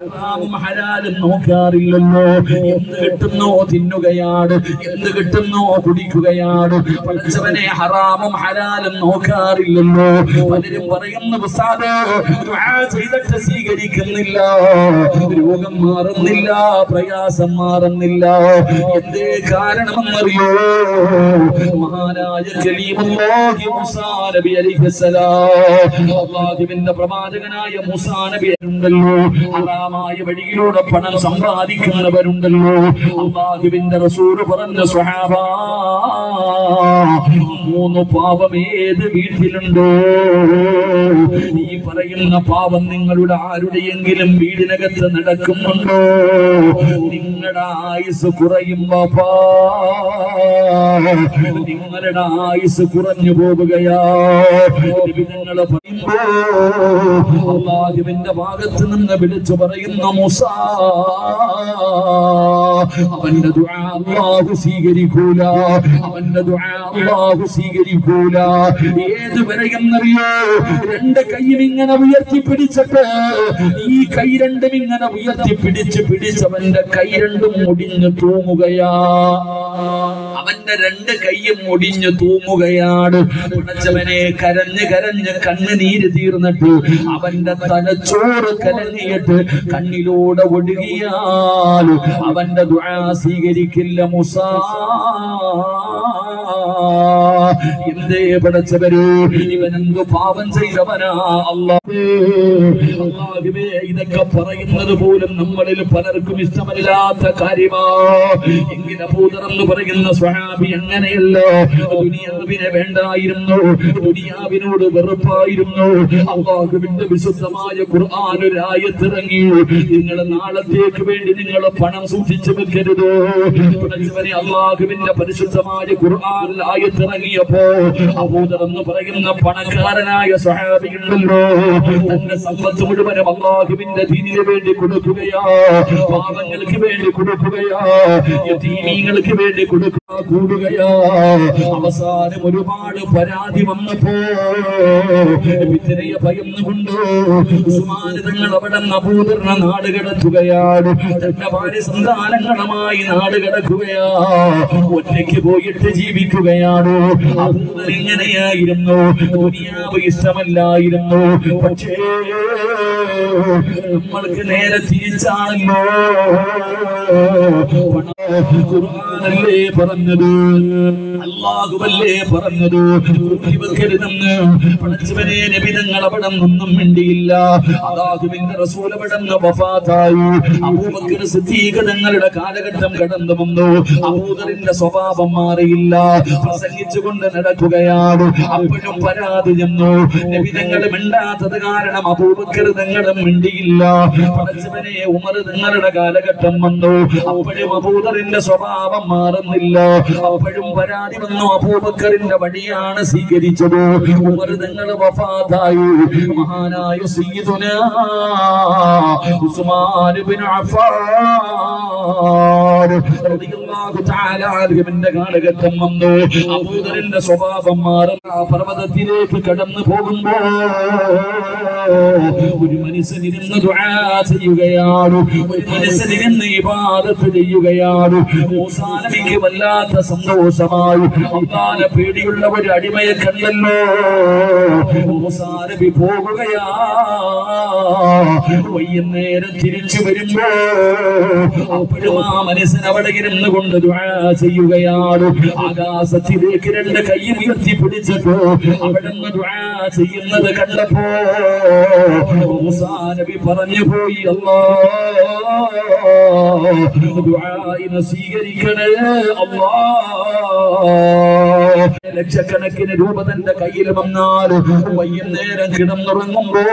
ഹറാമും ഹലാലും നോക്കാറില്ലല്ലോ എന്ത് കിട്ടുന്നോ തിന്നുകയാണ് എന്ത് കിട്ടുന്നോ കുടിക്കുകയാണ് പഠിച്ചവനെ ഹറാമും ഹലാലും നോക്കാറില്ലല്ലോ പലരും പറയുന്ന ഉസ്താദ് ദുആ ചെയ്തിട്ട് സ്വീകരിക്കുന്നില്ല രോഗം മാറുന്നില്ല പ്രയാസം മാറുന്നില്ല എന്തേ കാരണമെന്നറിയോ മഹാനായ കലീമുല്ലാഹി മുസാ നബി അലൈഹിസ്സലാം അല്ലാഹുവിന്റെ പ്രവാചകനായ മുസാ നബി ഉണ്ടല്ലോ ഹറാമായ വഴിയിലൂടെ പണം സമ്പാദിക്കുന്നവരുണ്ടല്ലോ അള്ളാഹുവിന്റെ റസൂല് പറഞ്ഞ സ്വഹാബ മൂന്ന് പാപം ഏത് വീട്ടിലുണ്ടോ ഈ പറയുന്ന പാപം നിങ്ങളുടെ ആരുടെയെങ്കിലും വീടിനകത്ത് നടക്കുന്നുണ്ടോ നിങ്ങളുടെ ആയുസ് കുറയും പാപ്പാ നിങ്ങളുടെ ആയുസ് കുറഞ്ഞു പോവുകയാ നിങ്ങളെ പറയുമ്പോ അള്ളാഹുവിന്റെ ഭാഗത്ത് നിന്ന് വിളിച്ചു പറയുന്ന മുസ അവന്റെ ദുആ അള്ളാഹു സ്വീകരിക്കൂല അവന്റെ ദുആ അള്ളാഹു സ്വീകരിക്കൂല ഏത് വരെയെന്നറിയോ രണ്ട് കൈയും ഇങ്ങനെ ഉയർത്തി പിടിച്ചിട്ട് ഈ കൈ രണ്ടും ഇങ്ങനെ ഉയർത്തി പിടിച്ച് പിടിച്ചവന്റെ കൈ രണ്ടും മുടിഞ്ഞു തൂങ്ങുകയാ അവന്റെ രണ്ട് കൈയും മുടിഞ്ഞു തൂങ്ങുകയാണ് പിടച്ചവനെ കരഞ്ഞ് കരഞ്ഞ് കണ്ണുനീര് തീർന്നിട്ട് അവന്റെ തലച്ചോറ് കലങ്ങിയിട്ട് കണ്ണിലൂടെ ഒഴുകിയാൽ അവന്റെ ദുആ സ്വീകരിക്കില്ല മുസാ എന്തേ പടച്ചവര് ഇവൻ എന്ത് പാപം ചെയ്തവനാ അല്ലാഹേ അല്ലാഹുവേ ഇതൊക്കെ പറയുന്നത് പോലും നമ്മളിൽ പലർക്കും ഇഷ്ടമല്ലാത്ത കാര്യമാ എങ്ങനെ ഭൂതറന്ന് പറയുന്ന സ്വഹാബി അങ്ങനെയല്ല ദുനിയാവിനെ വേണ്ടായിരുന്നു ദുനിയാവിനോട് വെറുപ്പായിരുന്നു അള്ളാഹുവിന്റെ വിശുദ്ധമായ ഖുർആൻ ഒരു ആയത്തിറങ്ങി നിങ്ങൾ നാളത്തേക്ക് വേണ്ടി നിങ്ങൾ പണം സൂക്ഷിച്ചു വെക്കരുത് പഠിച്ചവനെ അള്ളാഹുവിന്റെ പരിശുദ്ധമായ ഖുർആൻ ആയത്തിറങ്ങിയപ്പോ അബൂദർ എന്ന് പറയുന്ന പണക്കാരനായ സ്വഹാബിയുണ്ടല്ലോ തന്റെ സമ്പത്ത് മുഴുവനും അള്ളാഹുവിന്റെ ദീനിന് വേണ്ടി കൊടുക്കുകയാ പാവങ്ങൾക്ക് വേണ്ടി കൊടുക്കുകയാ യതീമീങ്ങൾക്ക് വേണ്ടി കൊടുക്കുക കൂടുകയാ അവസാനം ഒരുപാട് പരാതി വന്നപ്പോ വിത്തനയെ ഭയന്നുകൊണ്ട് ഉസ്മാൻ തങ്ങൾ അവിടെ നബൂദറിനെ നാട് കടത്തുകയാണ് തന്റെ ഭാര്യ സന്താനങ്ങളുമായി നാട് കടക്കുകയാ ഒറ്റയ്ക്ക് പോയിട്ട് ജീവിക്കുകയാണ് അബൂദർ ഇങ്ങനെയായിരുന്നു ദുനിയാവ് ഇഷ്ടമല്ലായിരുന്നു പക്ഷേ നമ്മൾക്ക് നേരെ തിരിച്ചാണല്ലോ ഖുർആനല്ലേ പറഞ്ഞത് അള്ളാഹുവല്ലേ പറഞ്ഞത് വെക്കരുതെന്ന് പടച്ചവനെ നബിതങ്ങൾ അവിടെ നിന്നും മിണ്ടിയില്ല അള്ളാഹുവിന്റെ റസൂൽ അവിടെ നിന്ന് വഫാത്തായി അബൂബക്കർ സിദ്ദീഖ് തങ്ങളുടെ കാലഘട്ടം കടന്നു വന്നു അബൂദറിന്റെ സ്വഭാവം മാറിയില്ല പ്രസംഗിച്ചുകൊണ്ട് നടക്കുകയാണ് അപ്പോഴും പരാതി ചെന്നു നബിതങ്ങൾ മിണ്ടാത്തത് കാരണം അബൂബക്കർ തങ്ങളും മിണ്ടിയില്ല പടച്ചവനെ ഉമർ തങ്ങളുടെ കാലഘട്ടം വന്നു അപ്പോഴും അബൂദറിന്റെ സ്വഭാവം മാറുന്നില്ല അപ്പോഴും പരാതി വന്നു അബൂബക്കറിന്റെ വഴിയാണ് സ്വീകരിച്ചത് ഉമർ തങ്ങൾ വഫാത്തായി മഹാനായ സയ്യിദുന ഉസ്മാൻ ബിൻ അഫ്ഫാൻ റളിയല്ലാഹു തആല അൻഹുവിന്റെ കാലഘട്ടം വന്നു അബൂദറിന്റെ സ്വഭാവം മാറുന്ന ആ പർവ്വതത്തിലേക്ക് കടന്നു പോകുമ്പോ ഒരു മനുഷ്യനിരുന്ന് ദുആ ചെയ്യുകയാണ് ഒരു മനുഷ്യനിരുന്ന് ഇബാദത്ത് ചെയ്യുകയാണ് മൂസാ നബിക്ക് വല്ലാത്ത സന്തോഷമായി അള്ളാനെ പേടിയുള്ള ഒരു അടിമയെ കണ്ടല്ലോ മൂസാ നബി പോകുകയാ വൈകുന്നേരം തിരിച്ചു വരുമ്പോ അപ്പോഴും ആ മനുഷ്യൻ അവിടെ ഇരുന്ന് കൊണ്ട് ദുആ ചെയ്യുകയാണ് ആകാശത്തിലേക്ക് രണ്ട് കൈ ഉയർത്തി പിടിച്ചപ്പോ അവിടെ നിന്ന് ദുആ ചെയ്യുന്നത് കണ്ടപ്പോ മൂസാ നബി പറഞ്ഞു പോയി അല്ലാ ദുആഇനെ സ്വീകരിക്കണേ അല്ലാ ലക്ഷക്കണക്കിന് രൂപ തന്റെ കയ്യിൽ വന്നാൽ വൈകുന്നേരം കിടന്നുറങ്ങുമ്പോ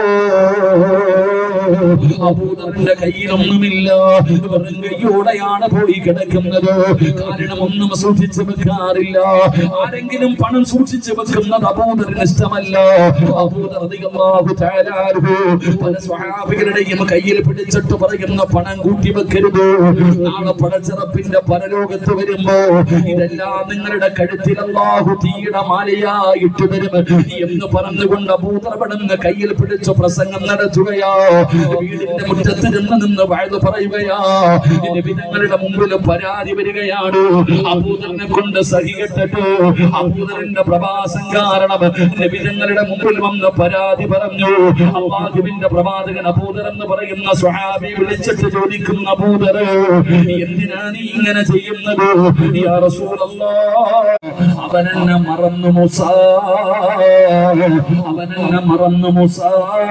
അബൂദറിന്റെ കയ്യിലൊന്നുമില്ല വെറും കയ്യോടെയാണ് പോയി കിടക്കുന്നത് കാരണം ഒന്നും സൂക്ഷിച്ചു വെക്കാറില്ല ആരെങ്കിലും പണം സൂക്ഷിച്ചു വെക്കുന്നത് അബൂദറിന് ഇഷ്ടമല്ല അബൂദർ റളിയല്ലാഹു തആല അൻഹു പല സ്വഹാബികളുടെയും കയ്യിൽ പിടിച്ചിട്ട് പറയുന്ന പണം കൂട്ടി വെക്കരുത് നാളെ പടച്ചിറപ്പിന്റെ പരലോകത്ത് വരുമ്പോ ഇതെല്ലാം നിങ്ങളുടെ കഴുത്തിൽ അല്ലാഹു തീയുടെ മാലയായിട്ട് തരും എന്ന് പറഞ്ഞുകൊണ്ട് അബൂദർ പടന്ന് കയ്യിൽ പിടിച്ച് പ്രസംഗം നടത്തുകയാ വീടിന്റെ മുറ്റത്ത് നിന്ന് നിന്ന് വഴുതു പറയുകയാ നബിതങ്ങളുടെ മുമ്പിൽ പരാതി വരികയാണ് അബൂദറിനെ കൊണ്ട് സഹികെട്ടിട്ട് അബൂദറിന്റെ പ്രവാസം കാരണം നബിതങ്ങളുടെ മുമ്പിൽ വന്ന് പരാതി പറഞ്ഞു അള്ളാഹുവിന്റെ പ്രവാചകൻ അബൂദർ എന്ന് പറയുന്ന സ്വഹാബി വിളിച്ചിട്ട് ചോദിക്കുന്ന അബൂദർ എന്തിനാ നീ ഇങ്ങനെ ചെയ്യുന്നത് യാ റസൂലല്ലാഹ് അവനെന്നെ മറന്നു മുസ അവനെന്നെ മറന്നു മുസ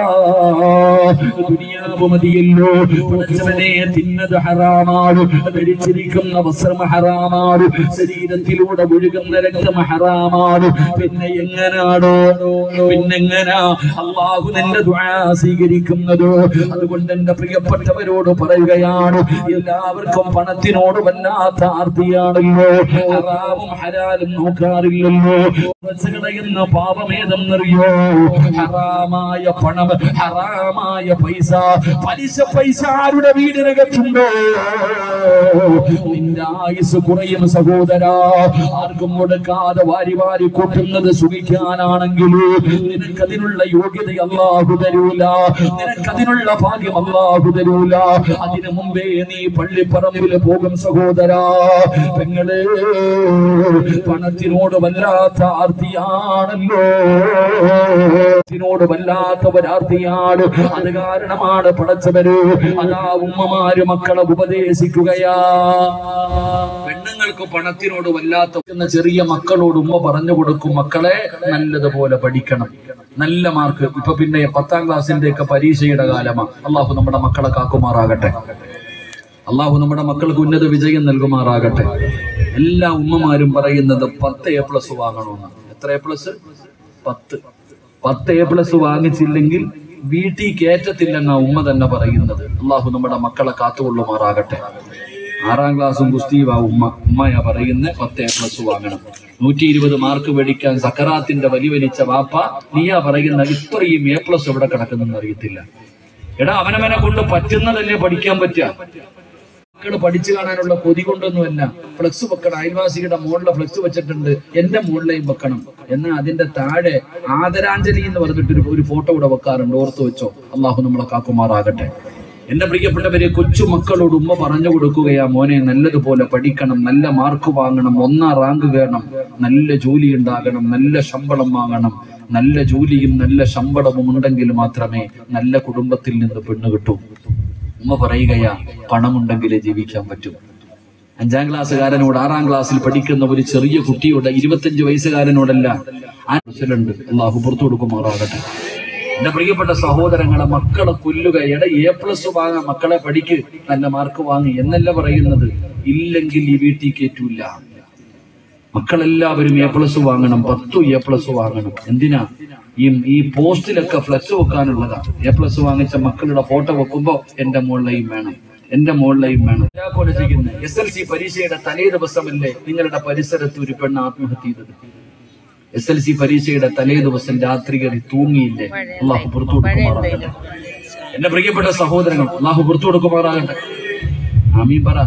ദുനിയാവ് മതിയല്ലോ പഠിച്ചവനെ തിന്നത് ഹറാമാണ് ധരിച്ചിരിക്കുന്ന വസ്ത്രം ഹറാമാണ് ശരീരത്തിലൂടെ ഒഴുകുന്ന രക്തം ഹറാമാണ് പിന്നെ എങ്ങനാടോ പിന്നെങ്ങനാ അള്ളാഹു നിന്റെ ദുആ സ്വീകരിക്കുന്നത് അതുകൊണ്ട് എന്റെ പ്രിയപ്പെട്ടവരോട് പറയുകയാണ് എല്ലാവർക്കും പണത്തിനോട് വല്ലാത്ത ആർത്തിയാണല്ലോ ഹറാമും ഹലാലും നോക്കാറില്ലല്ലോ വച്ച് കളയുന്ന പാപമേതെന്നറിയോ ഹറാമായ പണം ഹറാമായ പൈസ പലിശ പൈസ ആരുടെ വീടിനകത്തുണ്ടോ നിന്റെ ആയുസ് കുറയും സഹോദര ആർക്കും കൊടുക്കാതെ വാരി വാരി കൂട്ടുന്നത് സുഖിക്കാനാണെങ്കിൽ നിനക്കതിനുള്ള യോഗ്യത അള്ളാഹു തരൂല നിനക്കതിനുള്ള ഭാഗ്യം അള്ളാഹു തരൂല അതിനു മുമ്പേ നീ പള്ളിപ്പറമ്പിൽ പോകും സഹോദര പെങ്ങളെ പണത്തിനോട് വല്ലാത്ത ആർത്തിയാണല്ലോ പണത്തിനോട് വല്ലാത്ത ഒരാർത്തിയാണ് അത് കാരണമാണ് പടച്ചവര് അതാ ഉമ്മമാര് മക്കളെ ഉപദേശിക്കുകയാ പെണ്ണുങ്ങൾക്ക് പണത്തിനോട് വല്ലാത്ത എന്ന ചെറിയ മക്കളോട് ഉമ്മ പറഞ്ഞു കൊടുക്കും മക്കളെ നല്ലതുപോലെ പഠിക്കണം നല്ല മാർക്ക് ഇപ്പൊ പിന്നെ പത്താം ക്ലാസ്സിന്റെ ഒക്കെ പരീക്ഷയുടെ കാലമാ അള്ളാഹു നമ്മുടെ മക്കളെ കാക്കുമാറാകട്ടെ അള്ളാഹു നമ്മുടെ മക്കൾക്ക് ഉന്നത വിജയം നൽകുമാറാകട്ടെ എല്ലാ ഉമ്മമാരും പറയുന്നത് പത്ത് എ പ്ലസ് വാങ്ങണമെന്ന് എത്ര എ പ്ലസ് പത്ത് പത്ത് എ പ്ലസ് വാങ്ങിച്ചില്ലെങ്കിൽ വീട്ടിൽ കയറ്റത്തില്ലെന്നാ ഉമ്മ തന്നെ പറയുന്നത് അള്ളാഹു നമ്മുടെ മക്കളെ കാത്തുകൊള്ളുമാറാകട്ടെ ആറാം ക്ലാസ്സും കുസ്തീവാ ഉമ്മ ഉമ്മയാ പറയുന്ന പത്ത് എ പ്ലസ് വാങ്ങണം നൂറ്റി ഇരുപത് മാർക്ക് മേടിക്കാൻ സക്കറാത്തിന്റെ വലി വലിച്ച വാപ്പ നീയാ പറയുന്ന ഇത്രയും എ പ്ലസ് എവിടെ കിടക്കുന്നെന്ന് അറിയത്തില്ല എടാ അവനവനെ കൊണ്ട് പറ്റുന്നതല്ലേ പഠിക്കാൻ പറ്റുക മക്കള് പഠിച്ചു കാണാനുള്ള കൊതി കൊണ്ടൊന്നുമല്ല ഫ്ലെക്സ് വെക്കണം അയൽവാസിയുടെ മുകളിലെ ഫ്ലെക്സ് വെച്ചിട്ടുണ്ട് എന്റെ മുകളിലെയും വെക്കണം എന്നാൽ അതിന്റെ താഴെ ആദരാഞ്ജലി എന്ന് പറഞ്ഞിട്ട് ഒരു- ഒരു ഫോട്ടോ ഇവിടെ വെക്കാറുണ്ട് ഓർത്ത് വെച്ചോ അള്ളാഹു നമ്മളെ കാക്കുമാറാകട്ടെ എന്റെ പ്രിയപ്പെട്ടവരെ കൊച്ചു മക്കളോട് ഉമ്മ പറഞ്ഞു കൊടുക്കുകയാ മോനെ നല്ലതുപോലെ പഠിക്കണം നല്ല മാർക്ക് വാങ്ങണം ഒന്നാം റാങ്ക് വേണം നല്ല ജോലി ഉണ്ടാകണം നല്ല ശമ്പളം വാങ്ങണം നല്ല ജോലിയും നല്ല ശമ്പളവും ഉണ്ടെങ്കിൽ മാത്രമേ നല്ല കുടുംബത്തിൽ നിന്ന് പെണ്ണ് കിട്ടൂ ഉമ്മ പറയുകയാ പണമുണ്ടെങ്കിലേ ജീവിക്കാൻ പറ്റൂ അഞ്ചാം ക്ലാസ്സുകാരനോട് ആറാം ക്ലാസ്സിൽ പഠിക്കുന്ന ഒരു ചെറിയ കുട്ടിയോട് ഇരുപത്തഞ്ച് വയസ്സുകാരനോടല്ല ആ മനസ്സിലുണ്ട് അള്ളാഹു പുറത്തു കൊടുക്കുമാറാകട്ടെ എന്റെ പ്രിയപ്പെട്ട സഹോദരങ്ങളെ മക്കളെ കൊല്ലുക എട എ പ്ലസ് വാങ്ങാൻ മക്കളെ പഠിക്ക് നല്ല മാർക്ക് വാങ്ങി എന്നല്ല പറയുന്നത് ഇല്ലെങ്കിൽ ഈ വീട്ടിൽ കയറ്റൂല മക്കളെല്ലാവരും എ പ്ലസ് വാങ്ങണം പത്തു എ പ്ലസ് വാങ്ങണം എന്തിനാ ഈ ഈ പോസ്റ്റിലൊക്കെ ഫ്ലക്സ് വെക്കാനുള്ളതാ എ പ്ലസ് വാങ്ങിച്ച മക്കളുടെ ഫോട്ടോ വെക്കുമ്പോ എന്റെ മുകളിലെയും വേണം എന്റെ മുകളിലെയും വേണം എസ് എൽ സി പരീക്ഷയുടെ തലേ ദിവസമല്ലേ നിങ്ങളുടെ പരിസരത്ത് ഒരു പെണ്ണ് ആത്മഹത്യ ചെയ്തത് എസ് എൽ സി പരീക്ഷയുടെ തലേ ദിവസം രാത്രികളിൽ തൂങ്ങിയില്ലേ അള്ളാഹു പുറത്തു കൊടുക്കുമാറാകട്ടെ എന്റെ പ്രിയപ്പെട്ട സഹോദരങ്ങൾ അള്ളാഹു പുറത്തു കൊടുക്കുമാറാകട്ടെ ആമീൻ പറ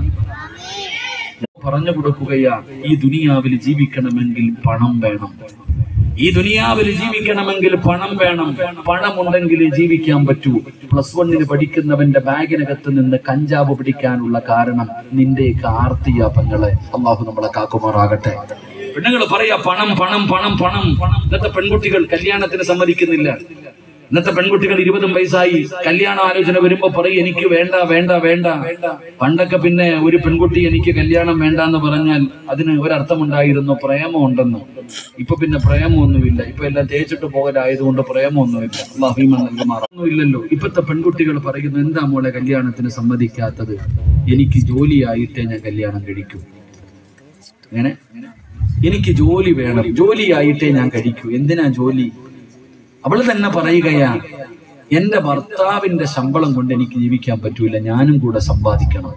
പറഞ്ഞു കൊടുക്കുകയാ ഈ ദുനിയാവിൽ ജീവിക്കണമെങ്കിൽ പണം വേണം ഈ ദുനിയാവിൽ ജീവിക്കണമെങ്കിൽ പണം വേണം പണമുണ്ടെങ്കിൽ ജീവിക്കാൻ പറ്റൂ പ്ലസ് വണ്ണിന് പഠിക്കുന്നവന്റെ ബാഗിനകത്ത് നിന്ന് കഞ്ചാവ് പിടിക്കാനുള്ള കാരണം നിന്റെയൊക്കെ ആർത്തിയ പെങ്ങളെ അള്ളാഹു നമ്മളെ കാക്കുമാറാകട്ടെ പെണ്ണുങ്ങൾ പറയാ പണം പണം പണം പണം ഇന്നത്തെ പെൺകുട്ടികൾ കല്യാണത്തിന് സമ്മതിക്കുന്നില്ല ഇന്നത്തെ പെൺകുട്ടികൾ ഇരുപതും വയസ്സായി കല്യാണ ആലോചന വരുമ്പോ പറയും എനിക്ക് വേണ്ട വേണ്ട വേണ്ട പണ്ടൊക്കെ പിന്നെ ഒരു പെൺകുട്ടി എനിക്ക് കല്യാണം വേണ്ട എന്ന് പറഞ്ഞാൽ അതിന് ഒരർത്ഥമുണ്ടായിരുന്നു പ്രേമമുണ്ടെന്ന് ഇപ്പൊ പിന്നെ പ്രേമമൊന്നുമില്ല ഇപ്പൊ എല്ലാം തേച്ചിട്ട് പോകലായതുകൊണ്ട് പ്രേമമൊന്നുമില്ല അള്ളാഹുമ നൽകുമാറൊന്നും ഇല്ലല്ലോ ഇപ്പത്തെ പെൺകുട്ടികൾ പറയുന്നു എന്താ മോളെ കല്യാണത്തിന് സമ്മതിക്കാത്തത് എനിക്ക് ജോലിയായിട്ടേ ഞാൻ കല്യാണം കഴിക്കൂ അങ്ങനെ എനിക്ക് ജോലി വേണം ജോലിയായിട്ടേ ഞാൻ കഴിക്കൂ എന്തിനാ ജോലി അവള് തന്നെ പറയുകയാ എന്റെ ഭർത്താവിന്റെ ശമ്പളം കൊണ്ട് എനിക്ക് ജീവിക്കാൻ പറ്റൂല ഞാനും കൂടെ സമ്പാദിക്കണം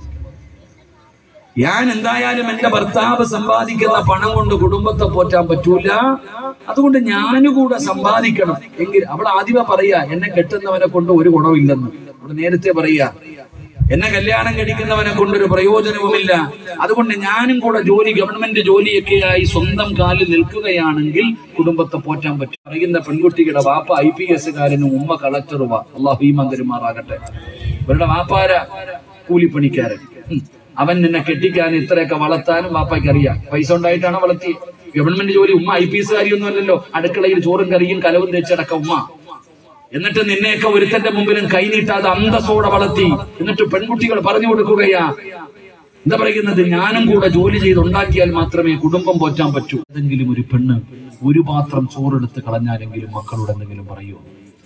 ഞാൻ എന്തായാലും എന്റെ ഭർത്താവ് സമ്പാദിക്കുന്ന പണം കൊണ്ട് കുടുംബത്തെ പോറ്റാൻ പറ്റൂല അതുകൊണ്ട് ഞാനും കൂടെ സമ്പാദിക്കണം എങ്കിൽ അവൾ ആദ്യമേ പറയാ എന്നെ കെട്ടുന്നവനെ കൊണ്ട് ഒരു ഗുണമില്ലെന്ന് അവള് നേരത്തെ പറയാ എന്നെ കല്യാണം കഴിക്കുന്നവനെ കൊണ്ടൊരു പ്രയോജനവുമില്ല അതുകൊണ്ട് ഞാനും കൂടെ ജോലി ഗവൺമെന്റ് ജോലിയൊക്കെയായി സ്വന്തം കാലിൽ നിൽക്കുകയാണെങ്കിൽ കുടുംബത്തെ പോറ്റാൻ പറ്റും പറയുന്ന പെൺകുട്ടിയുടെ വാപ്പ ഐ പി എസ് കാരനും ഉമ്മ കളക്ടറുവാ അള്ളാഹു ഈ മന്ത്രിമാറാകട്ടെ ഇവരുടെ വാപ്പാര കൂലിപ്പണിക്കാരൻ ഉം. അവൻ നിന്നെ കെട്ടിക്കാൻ ഇത്രയൊക്കെ വളർത്താനും വാപ്പയ്ക്ക് അറിയാം പൈസ ഉണ്ടായിട്ടാണ് വളർത്തി ഗവൺമെന്റ് ജോലി ഉമ്മ ഐ പി എസ് കാര്യമൊന്നും അല്ലല്ലോ അടുക്കളയിൽ ചോറും കറിയും കലവും തേച്ചടക്ക ഉമ്മ എന്നിട്ട് നിന്നെയൊക്കെ ഒരുത്തന്റെ മുമ്പിലും കൈനീട്ടാതെ അന്തസ്സോടെ വളർത്തി എന്നിട്ട് പെൺകുട്ടികൾ പറഞ്ഞു കൊടുക്കുകയാ എന്താ പറയുന്നത് ഞാനും കൂടെ ജോലി ചെയ്ത് ഉണ്ടാക്കിയാൽ മാത്രമേ കുടുംബം പോറ്റാൻ പറ്റൂ ഏതെങ്കിലും ഒരു പെണ്ണ് ഒരു പാത്രം ചോറെടുത്ത് കളഞ്ഞാലെങ്കിലും മക്കളോട് എന്തെങ്കിലും പറയൂ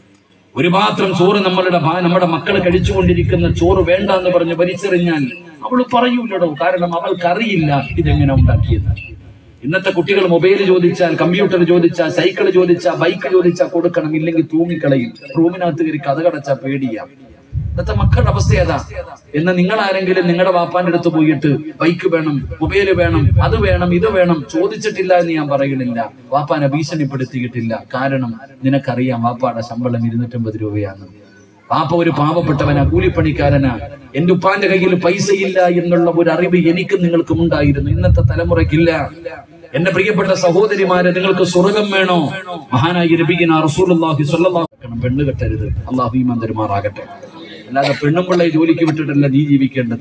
ഒരു പാത്രം ചോറ് നമ്മളുടെ ഭാ- നമ്മുടെ മക്കൾ കഴിച്ചുകൊണ്ടിരിക്കുന്ന ചോറ് വേണ്ട എന്ന് പറഞ്ഞ് വലിച്ചെറിഞ്ഞാൽ അവൾ പറയൂലടോ കാരണം അവൾക്കറിയില്ല ഇതെങ്ങനെ ഉണ്ടാക്കിയത് ഇന്നത്തെ കുട്ടികൾ മൊബൈൽ ചോദിച്ചാൽ കമ്പ്യൂട്ടർ ചോദിച്ചാൽ സൈക്കിൾ ചോദിച്ചാൽ ബൈക്ക് ചോദിച്ചാൽ കൊടുക്കണം ഇല്ലെങ്കിൽ തൂങ്ങിക്കളയും റൂമിനകത്ത് കയറി കഥ കടച്ചാൽ പേടിയാം ഇന്നത്തെ മക്കളുടെ അവസ്ഥ ഏതാ എന്ന് നിങ്ങൾ ആരെങ്കിലും നിങ്ങളുടെ വാപ്പാന്റെ അടുത്ത് പോയിട്ട് ബൈക്ക് വേണം മൊബൈൽ വേണം അത് വേണം ഇത് വേണം ചോദിച്ചിട്ടില്ല എന്ന് ഞാൻ പറയുന്നില്ല വാപ്പാനെ ഭീഷണിപ്പെടുത്തിയിട്ടില്ല കാരണം നിനക്കറിയാം വാപ്പാടെ ശമ്പളം ഇരുന്നൂറ്റമ്പത് രൂപയാണ് പാപ്പ ഒരു പാവപ്പെട്ടവനാ കൂലിപ്പണിക്കാരനാ എന്റെ ഉപ്പാന്റെ കയ്യിൽ പൈസയില്ല എന്നുള്ള ഒരു അറിവ് എനിക്കും നിങ്ങൾക്കും ഉണ്ടായിരുന്നു ഇന്നത്തെ തലമുറയ്ക്കില്ല എന്റെ പ്രിയപ്പെട്ട സഹോദരിമാരെ നിങ്ങൾക്ക് സ്വർഗം വേണോ മഹാനായി രബിഗിന റസൂലുള്ളാഹി സ്വല്ലല്ലാഹു അലൈഹി വസല്ലം പെണ്ണ് കെട്ടരുത് അള്ളാഹു ഈ മന്ദിരമാറാകട്ടെ അല്ലാതെ പെണ്ണും പിള്ളയെ ജോലിക്ക് വിട്ടിട്ടല്ല നീ ജീവിക്കേണ്ടത്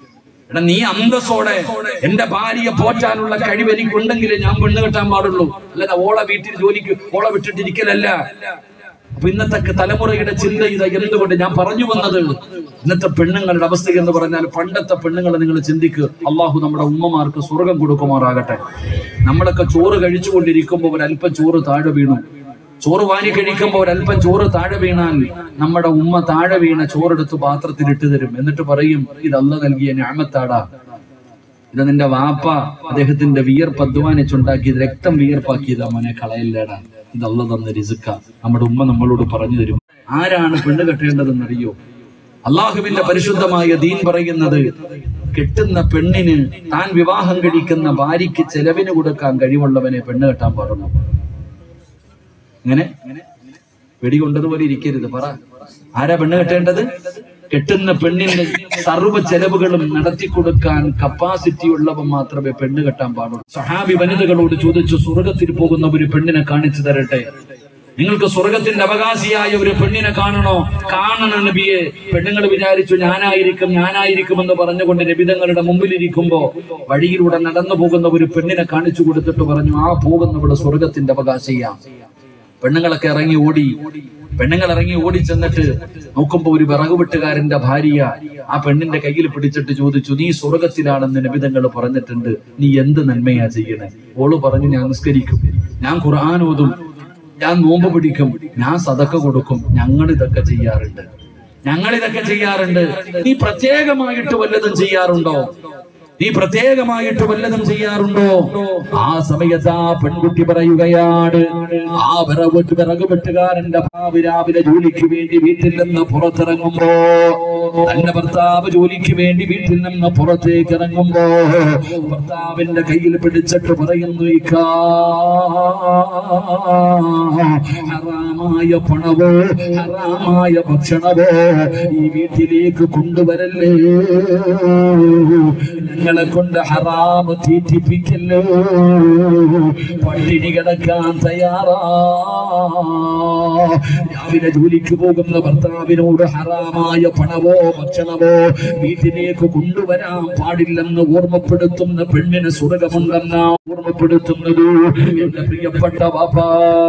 എടാ നീ അന്തസ്സോടെ എന്റെ ഭാര്യയെ പോറ്റാനുള്ള കഴിവ് എനിക്കുണ്ടെങ്കിലേ ഞാൻ പെണ്ണ് കെട്ടാൻ പാടുള്ളൂ അല്ലാതെ ഓളെ വീട്ടിൽ ജോലിക്ക് ഓളെ വിട്ടിട്ടിരിക്കലല്ല അപ്പൊ ഇന്നത്തെ തലമുറയുടെ ചിന്ത ഇത് എന്തുകൊണ്ട് ഞാൻ പറഞ്ഞു വന്നത് ഇന്നത്തെ പെണ്ണുങ്ങളുടെ അവസ്ഥ എന്ന് പറഞ്ഞാൽ പണ്ടത്തെ പെണ്ണുങ്ങളെ നിങ്ങൾ ചിന്തിക്ക് അള്ളാഹു നമ്മുടെ ഉമ്മമാർക്ക് സ്വർഗം കൊടുക്കുമാറാകട്ടെ നമ്മളൊക്കെ ചോറ് കഴിച്ചുകൊണ്ടിരിക്കുമ്പോൾ ഒരല്പം ചോറ് താഴെ വീണു ചോറ് വാരി കഴിക്കുമ്പോൾ ഒരല്പം ചോറ് താഴെ വീണാൽ നമ്മുടെ ഉമ്മ താഴെ വീണ ചോറെടുത്ത് പാത്രത്തിൽ ഇട്ട് തരും എന്നിട്ട് പറയും ഇത് അല്ല നൽകിയ ഞാമത്താടാ ഇത് നിന്റെ വാപ്പ അദ്ദേഹത്തിന്റെ വിയർപ്പ് അധ്വാനിച്ചുണ്ടാക്കിയത് രക്തം വിയർപ്പാക്കിയത് മോനെ കളയില്ലേടാ ഇത് അല്ല തന്ന രിസുക്ക നമ്മുടെ ഉമ്മ നമ്മളോട് പറഞ്ഞു തരും ആരാണ് പെണ്ണ് കെട്ടേണ്ടതെന്നറിയോ അള്ളാഹുവിന്റെ പരിശുദ്ധമായ ദീൻ പറയുന്നത് കെട്ടുന്ന പെണ്ണിന് താൻ വിവാഹം കഴിക്കുന്ന ഭാര്യയ്ക്ക് ചെലവിന് കൊടുക്കാൻ കഴിവുള്ളവനെ പെണ്ണ് കെട്ടാൻ പാടുള്ളൂ ഇങ്ങനെ വെടികൊണ്ടതുപോലെ ഇരിക്കരുത് പറ ആരാ പെണ്ണ് കെട്ടേണ്ടത് കെട്ടുന്ന പെണ്ണിന്റെ സർവ്വ ചെലവുകളും നടത്തി കൊടുക്കാൻ കപ്പാസിറ്റി ഉള്ളവൻ മാത്രമേ പെണ്ണ് കെട്ടാൻ പാടുള്ളൂ സഹാബി വനിതകളോട് ചോദിച്ചു സ്വർഗത്തിൽ പോകുന്ന ഒരു പെണ്ണിനെ കാണിച്ചു തരട്ടെ നിങ്ങൾക്ക് സ്വർഗത്തിന്റെ അവകാശിയായ ഒരു പെണ്ണിനെ കാണണോ കാണണം നബിയെ പെണ്ണുങ്ങൾ വിചാരിച്ചു ഞാനായിരിക്കും ഞാനായിരിക്കും എന്ന് പറഞ്ഞുകൊണ്ട് നബിതങ്ങളുടെ മുമ്പിലിരിക്കുമ്പോ വഴിയിലൂടെ നടന്നു പോകുന്ന ഒരു പെണ്ണിനെ കാണിച്ചു കൊടുത്തിട്ട് പറഞ്ഞു ആ പോകുന്നവിടെ സ്വർഗത്തിന്റെ അവകാശിയാ പെണ്ണുങ്ങളൊക്കെ ഇറങ്ങി ഓടി പെണ്ണുങ്ങൾ ഇറങ്ങി ഓടി ചെന്നിട്ട് നോക്കുമ്പോ ഒരു വിറകുവെട്ടുകാരന്റെ ഭാര്യ ആ പെണ്ണിന്റെ കയ്യിൽ പിടിച്ചിട്ട് ചോദിച്ചു നീ സ്വർഗത്തിലാണെന്ന് നിബിധങ്ങൾ പറഞ്ഞിട്ടുണ്ട് നീ എന്ത് നന്മയാ ചെയ്യണേ ഓള് പറഞ്ഞു ഞാൻ നിസ്കരിക്കും ഞാൻ ഖുർആൻ ഓതും ഞാൻ നോമ്പ് പിടിക്കും ഞാൻ സതക്ക കൊടുക്കും ഞങ്ങൾ ഇതൊക്കെ ചെയ്യാറുണ്ട് ഞങ്ങൾ ഇതൊക്കെ ചെയ്യാറുണ്ട് നീ പ്രത്യേകമായിട്ട് വല്ലതും ചെയ്യാറുണ്ടോ നീ പ്രത്യേകമായിട്ട് വല്ലതും ചെയ്യാറുണ്ടോ ആ സമയത്ത് ആ പെൺകുട്ടി പറയുകയാണ് ആ വിറവ് വിറക് വെട്ടുകാരന്റെ ഭാവി രാവിലെ ജോലിക്ക് വേണ്ടി വീട്ടിൽ നിന്ന് പുറത്തിറങ്ങുമ്പോ തന്റെ ഭർത്താവ് ജോലിക്ക് വേണ്ടി വീട്ടിൽ നിന്ന് പുറത്തേക്ക് ഇറങ്ങുമ്പോ ഭർത്താവിന്റെ കയ്യിൽ പിടിച്ചിട്ട് പറയുന്നു ഇക്കാ ഹറാമായ പണവോ ഹറാമായ ഭക്ഷണവോ ഈ വീട്ടിലേക്ക് കൊണ്ടുവരല്ലേ ഞങ്ങളെ കൊണ്ട് ഹറാമ് തീറ്റിപ്പിക്കല്ലോ പട്ടിണി കിടക്കാൻ തയ്യാറാ രാവിലെ ജോലിക്ക് പോകുന്ന ഭർത്താവിനോട് ഹറാമായ പണവോ ഭക്ഷണമോ വീട്ടിലേക്ക് കൊണ്ടുവരാൻ പാടില്ലെന്ന് ഓർമ്മപ്പെടുത്തുന്ന പെണ്ണിന് സ്വർഗമുണ്ടെന്ന ഓർമ്മപ്പെടുത്തുന്നത് എന്റെ പ്രിയപ്പെട്ട വാപ്പാ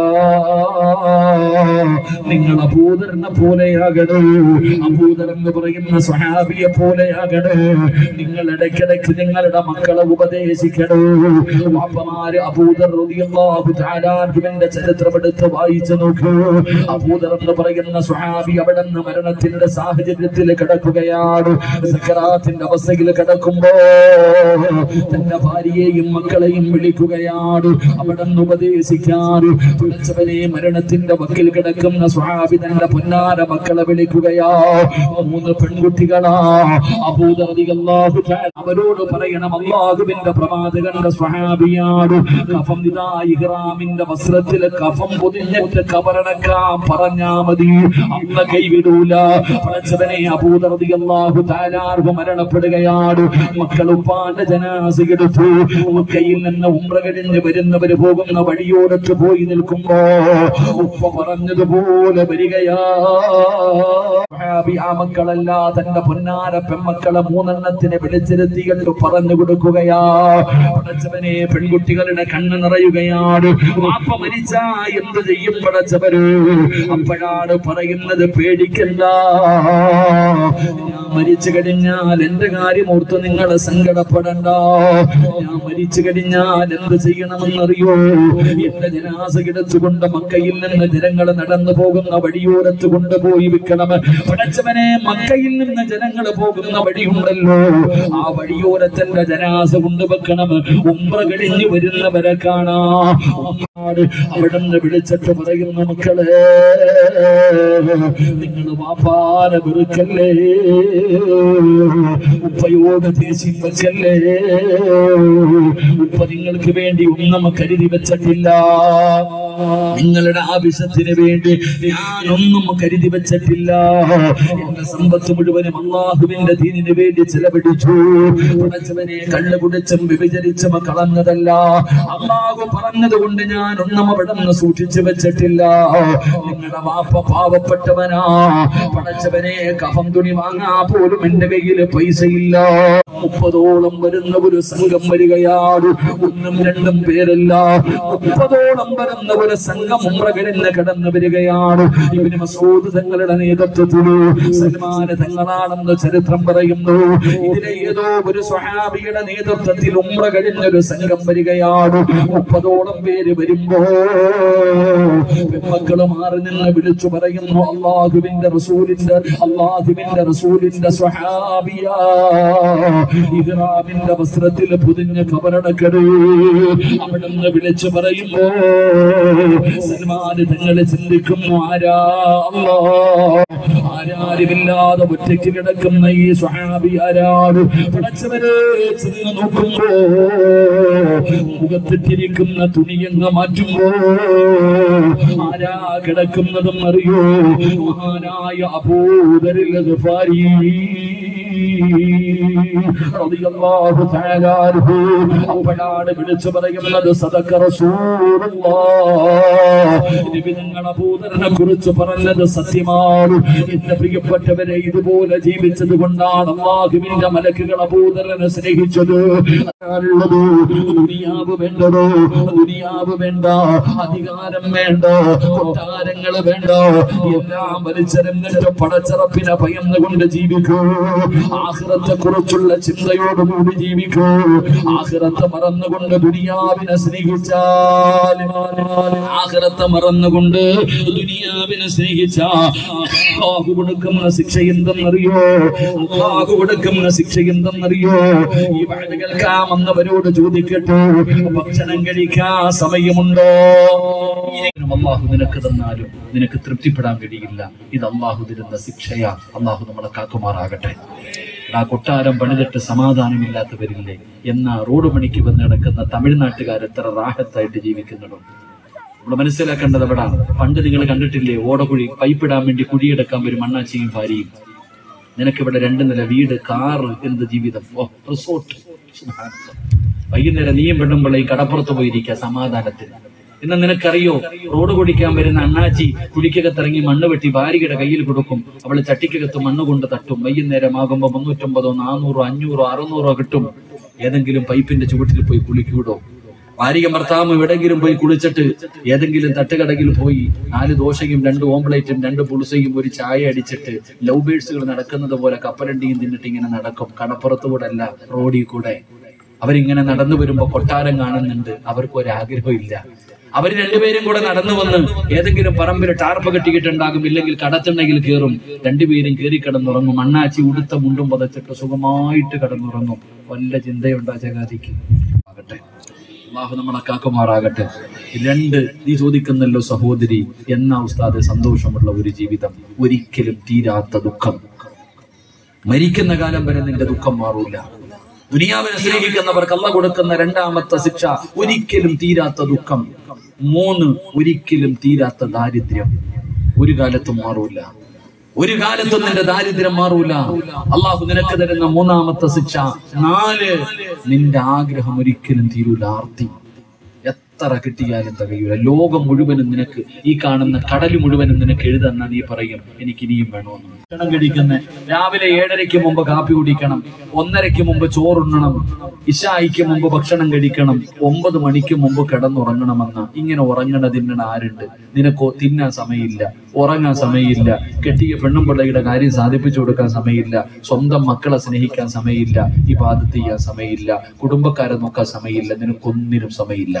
നിങ്ങൾ അബൂദറിനെ പോലെയാകണോ അബൂദർ എന്ന് പറയുന്ന സ്വഹാബിയെ പോലെയാകണോ നിങ്ങൾ ഇടയ്ക്കിടയ്ക്ക് നിങ്ങളുടെ മക്കളെ ഉപദേശിക്കണോ വാപ്പമാര് അബൂദർ റളിയല്ലാഹു തആല അൻഹുവിന്റെ ചരിത്രം എടുത്ത് വായിച്ചു നോക്കൂ അബൂദർ എന്ന് പറയുന്ന സ്വഹാബി അവിടെ നിന്ന് മരണത്തിന്റെ സാഹചര്യത്തിൽ കിടക്കുകയാണ് സക്കറാത്തിന്റെ അവസ്ഥയിൽ കിടക്കുമ്പോ തന്റെ ഭാര്യയെയും മക്കളെയും വിളിക്കുകയാണ് അവിടെ നിന്ന് ഉപദേശിക്കാറ് വിളിച്ചവനെ മരണത്തിന്റെ വക്കിൽ കിടക്കുന്ന സ്വഹാബി തന്റെ പൊന്നാര മക്കളെ വിളിക്കുകയാ മൂന്ന് പെൺകുട്ടികളാ അബൂദർ റളിയല്ലാഹു തആല അവരോട് അവരോട് പറയണം അള്ളാഹുവിന്റെ പ്രവാചകന്റെ സ്വഹാബിയാട് കഫം ഇതാ ഇഹ്റാമിന്റെ വസ്ത്രത്തില് കഫം പൊതിഞ്ഞിട്ട് കബറടക്കാൻ പറഞ്ഞാ മതി അമ്മ കൈവിടൂല പടച്ചവനെ അബൂദർദി അള്ളാഹു താലാർഹു മരണപ്പെടുകയാണ് മക്കൾ ഉപ്പാന്റെ ജനാസയെടുത്തു കയ്യിൽ നിന്ന് ഉമ്ര കഴിഞ്ഞ് വരുന്നവര് പോകുന്ന വഴിയോടൊക്കെ പോയി നിൽക്കുമ്പോ ഉപ്പ പറഞ്ഞതുപോലെ വരികയാ സ്വഹാബി ആ മക്കളല്ല തന്റെ പൊന്നാര പെമ്മക്കളെ മൂന്നെണ്ണത്തിനെ വിളിച്ചിരുത്തിയിട്ട് പറഞ്ഞു കൊടുക്കുകയാ പടച്ചവനെ പെൺകുട്ടികളുടെ കണ്ണ് നിറയുകയാണ് വാപ്പ മരിച്ച എന്ത് ചെയ്യും പടച്ചവര് അപ്പോഴാണ് പറയുന്നത് പേടിക്കണ്ട ഞാൻ മരിച്ചു കഴിഞ്ഞാൽ എന്റെ കാര്യം ഓർത്ത് നിങ്ങൾ സങ്കടപ്പെടണ്ട ഞാൻ മരിച്ചു കഴിഞ്ഞാൽ എന്ത് ചെയ്യണമെന്നറിയോ എന്റെ ജനാസ കിടച്ചുകൊണ്ട് മക്കയിൽ നിന്ന് ജനങ്ങൾ നടന്നു പോകുന്ന വഴിയോരത്ത് കൊണ്ടുപോയി വിൽക്കണം പടച്ചവനെ മക്കയിൽ നിന്ന് ജനങ്ങൾ പോകുന്ന വഴിയുണ്ടല്ലോ ആ വഴിയോരത്തിന്റെ ജനാസ കൊണ്ടുവെക്കണം ഉമ്ര കഴിഞ്ഞു വരുന്നവരെ കാണാ അവിടെ നിന്ന് വിളിച്ചിട്ട് പറയുന്ന മക്കളെ നിങ്ങൾ വാപ്പാന വെറുക്കല്ലേ ഉപ്പയോട് ദേഷ്യം വെച്ചല്ലേ ഉപ്പ നിങ്ങൾക്ക് വേണ്ടി ഒന്നും കരുതി വെച്ചിട്ടില്ല നിങ്ങളുടെ ആവശ്യത്തിന് വേണ്ടി ഞാനൊന്നും കരുതി വെച്ചിട്ടില്ല എന്റെ സമ്പത്ത് മുഴുവനും അള്ളാഹുവിന്റെ ദീനിന് വേണ്ടി ചെലവഴിച്ചു പടച്ചവനെ കള്ളു കുടിച്ചും വിഭജിച്ചും കളഞ്ഞതല്ല അള്ളാഹു പറഞ്ഞത് കൊണ്ട് ഞാൻ ഒന്നും അവിടെ നിന്ന് സൂക്ഷിച്ചു വെച്ചിട്ടില്ല നിങ്ങളുടെ വാപ്പ പാവപ്പെട്ടവനാ പടച്ചവനെ കഫം തുണി വാങ്ങാ പോലും എന്റെ കയ്യിൽ പൈസയില്ല മുപ്പതോളം വരുന്ന ഒരു സംഘം വരികയാണ് ഒന്നും രണ്ടും പേരല്ല മുപ്പതോളം വരുന്ന ഒരു സംഘം ഉമ്രകളിന്ന് കടന്നു വരികയാണ് ഇവന് മസൂദ് തങ്ങളുടെ നേതൃത്വത്തില് സൽമാന് തങ്ങളാണെന്ന് ചരിത്രം പറയുന്നു ഇതിലെ ഏതോ ഒരു സ്വഹാബിയുടെ നേതൃത്വത്തിൽ ഉമ്ര കഴിഞ്ഞൊരു സംഘം വരികയാണ് മുപ്പതോളം പേര് വരുമ്പോ പെൺമക്കള് മാറി നിന്ന് വിളിച്ചു പറയുന്നു അള്ളാഹുവിന്റെ റസൂലിന്റെ അള്ളാഹുവിന്റെ റസൂലിന്റെ സ്വഹാബിയാ ഇഹ്റാമിന്റെ വസ്ത്രത്തിൽ പുതിഞ്ഞ് കബറടക്കരുത് അവിടുന്ന് വിളിച്ചു പറയുമ്പോ സൽമാന് തങ്ങളെ ചിന്തിക്കുന്നു ആരാ അല്ലാ ആരാരുമില്ലാതെ ഒറ്റയ്ക്ക് കിടക്കുന്ന ഈ സ്വഹാബി ആരാണ് പടച്ചവരെ ചെന്ന് നോക്കുമ്പോ മുഖത്തിട്ടിരിക്കുന്ന തുണിയങ്ങ് മാറ്റുമ്പോ ആരാ കിടക്കുന്നതും അറിയോ മഹാനായ അബൂദരിൽ ഗഫാരി റളിയല്ലാഹു തആല അൻഹു അപ്പോഴാണ് വിളിച്ചു പറയുന്നത് സദക്ക റസൂലുള്ളാഹ് നബി നിങ്ങൾ അബൂദറിനെ കുറിച്ച് പറഞ്ഞത് സത്യമാണ് എന്റെ പ്രിയപ്പെട്ടവരെ ഇതുപോലെ ജീവിച്ചത് കൊണ്ടാണ് അള്ളാഹുവിന്റെ മലക്കുകൾ അബൂദറിനെ സ്നേഹിച്ചത് ഉള്ളത് ദുനിയാവ് വേണ്ടതോ ദുനിയാവ് വേണ്ട അധികാരം വേണ്ട കൊട്ടാരങ്ങൾ വേണ്ട എല്ലാം വലിച്ചെറിഞ്ഞിട്ട് പടച്ചറപ്പിനെ ഭയന്നുകൊണ്ട് ജീവിക്കൂ ആഹ്റത്തെ കുറിച്ചുള്ള ചിന്തയോടുകൂടി ജീവിക്കൂ ആഹ്റത്തെ മറന്നുകൊണ്ട് ദുനിയാവിനെ സ്നേഹിച്ചാൽ ആഹ്റത്തെ മറന്നുകൊണ്ട് ദുനിയാവിനെ സ്നേഹിച്ച അള്ളാഹു കൊടുക്കുന്ന ശിക്ഷ എന്തെന്നറിയോ അള്ളാഹു കൊടുക്കുന്ന ശിക്ഷ എന്തെന്നറിയോ ഈ വാഴ കേൾക്കാമെന്നവരോട് ചോദിക്കട്ടെ ഭക്ഷണം കഴിക്കാൻ സമയമുണ്ടോ ഇനിയും അള്ളാഹു നിനക്ക് തന്നാലും നിനക്ക് തൃപ്തിപ്പെടാൻ കഴിയില്ല ഇത് അള്ളാഹു തരുന്ന ശിക്ഷയാ അള്ളാഹു നമ്മളെ കാക്കുമാറാകട്ടെ ആ കൊട്ടാരം പണിതിട്ട് സമാധാനമില്ലാത്തവരില്ലേ എന്നാ റോഡ് പണിക്ക് വന്ന് കിടക്കുന്ന തമിഴ്നാട്ടുകാർ എത്ര റാഹത്തായിട്ട് ജീവിക്കുന്നുണ്ടോ നമ്മൾ മനസ്സിലാക്കേണ്ടത് എവിടാ പണ്ട് നിങ്ങൾ കണ്ടിട്ടില്ലേ ഓടക്കുഴി പൈപ്പിടാൻ വേണ്ടി കുഴിയെടുക്കാൻ വരും അണ്ണാച്ചിയും ഭാര്യയും നിനക്കിവിടെ രണ്ട് നില വീട് കാറ് എന്ത് ജീവിതം ഓ റിസോർട്ട് സുബ്ഹാനല്ലാഹ്. വൈകുന്നേരം നീയും പെണ്ണുമ്പോൾ ഈ കടപ്പുറത്ത് പോയിരിക്കുക സമാധാനത്തിന് ഇന്ന് നിനക്കറിയോ റോഡ് കുടിക്കാൻ വരുന്ന അണ്ണാച്ചി കുടിക്കകത്തിറങ്ങി മണ്ണ് വെട്ടി ഭാര്യയുടെ കയ്യിൽ കൊടുക്കും അവള് ചട്ടിക്കകത്ത് മണ്ണ് കൊണ്ട് തട്ടും വൈകുന്നേരം ആകുമ്പോ മുന്നൂറ്റമ്പതോ നാനൂറോ അഞ്ഞൂറോ അറുന്നൂറോ കിട്ടും ഏതെങ്കിലും പൈപ്പിന്റെ ചുവട്ടിൽ പോയി കുളിക്കൂടോ ഭാര്യ ഭർത്താവും എവിടെങ്കിലും പോയി കുളിച്ചിട്ട് ഏതെങ്കിലും തട്ടുകടയിൽ പോയി നാല് ദോശയും രണ്ട് ഓംപ്ലേറ്റും രണ്ട് പുളിസയും ഒരു ചായ അടിച്ചിട്ട് ലവ് ബേഴ്സുകൾ നടക്കുന്നത് പോലെ കപ്പലണ്ടിയും തിന്നിട്ട് ഇങ്ങനെ നടക്കും കടപ്പുറത്തുകൂടെ അല്ല റോഡിൽ കൂടെ അവരിങ്ങനെ നടന്നു വരുമ്പോ കൊട്ടാരം കാണുന്നുണ്ട് അവർക്ക് ഒരാഗ്രഹം ഇല്ല അവർ രണ്ടുപേരും കൂടെ നടന്നു വന്ന് ഏതെങ്കിലും പറമ്പിൽ ടാർപ്പ് കെട്ടിയിട്ടുണ്ടാകും ഇല്ലെങ്കിൽ കടത്തുണ്ടെങ്കിൽ കയറും രണ്ടുപേരും കയറി കിടന്നുറങ്ങും അണ്ണാച്ചി ഉടുത്ത മുണ്ടും പതച്ചിട്ട് സുഖമായിട്ട് കിടന്നുറങ്ങും വല്ല ചിന്തയുണ്ടാ ജഗാതിക്ക് ആകട്ടെ അള്ളാഹു നമ്മളെ കാക്കുമാറാകട്ടെ രണ്ട് നീ ചോദിക്കുന്നല്ലോ സഹോദരി എന്ന ഉസ്താദ് സന്തോഷമുള്ള ഒരു ജീവിതം ഒരിക്കലും തീരാത്ത ദുഃഖം മരിക്കുന്ന കാലം വരെ നിന്റെ ദുഃഖം മാറൂല ദുനിയാവിനെ സ്നേഹിക്കുന്നവർക്ക് അല്ല കൊടുക്കുന്ന രണ്ടാമത്തെ ശിക്ഷ ഒരിക്കലും തീരാത്ത ദുഃഖം മൂന്ന് ഒരിക്കലും തീരാത്ത ദാരിദ്ര്യം ഒരു കാലത്തും മാറൂല ഒരു കാലത്തും നിന്റെ ദാരിദ്ര്യം മാറൂല അള്ളാഹു നിനക്ക് തരുന്ന മൂന്നാമത്തെ ശിക്ഷ നാല് നിന്റെ ആഗ്രഹം ഒരിക്കലും തീരൂല ആർത്തി എത്ര കിട്ടിയാലും തികയൂല ലോകം മുഴുവനും നിനക്ക് ഈ കാണുന്ന കടൽ മുഴുവനും നിനക്ക് എഴുതെന്ന നീ പറയും എനിക്ക് ഇനിയും വേണമെന്ന് ഭക്ഷണം കഴിക്കുന്ന രാവിലെ ഏഴരയ്ക്ക് മുമ്പ് കാപ്പി കുടിക്കണം ഒന്നരയ്ക്ക് മുമ്പ് ചോറുണ്ണണം ഇഷായിക്ക് മുമ്പ് ഭക്ഷണം കഴിക്കണം ഒമ്പത് മണിക്ക് മുമ്പ് കിടന്നുറങ്ങണമെന്ന് ഇങ്ങനെ ഉറങ്ങണ തിന്നണ ആരുണ്ട് നിനക്കോ തിന്നാൻ സമയമില്ല ഉറങ്ങാൻ സമയമില്ല കെട്ടിയ പെണ്ണും പിള്ളയുടെ കാര്യം സാധിപ്പിച്ചു കൊടുക്കാൻ സമയമില്ല സ്വന്തം മക്കളെ സ്നേഹിക്കാൻ സമയമില്ല ഈ ബാധത്ത് ചെയ്യാൻ സമയമില്ല കുടുംബക്കാരെ നോക്കാൻ സമയമില്ല നിനക്കൊന്നിനും സമയമില്ല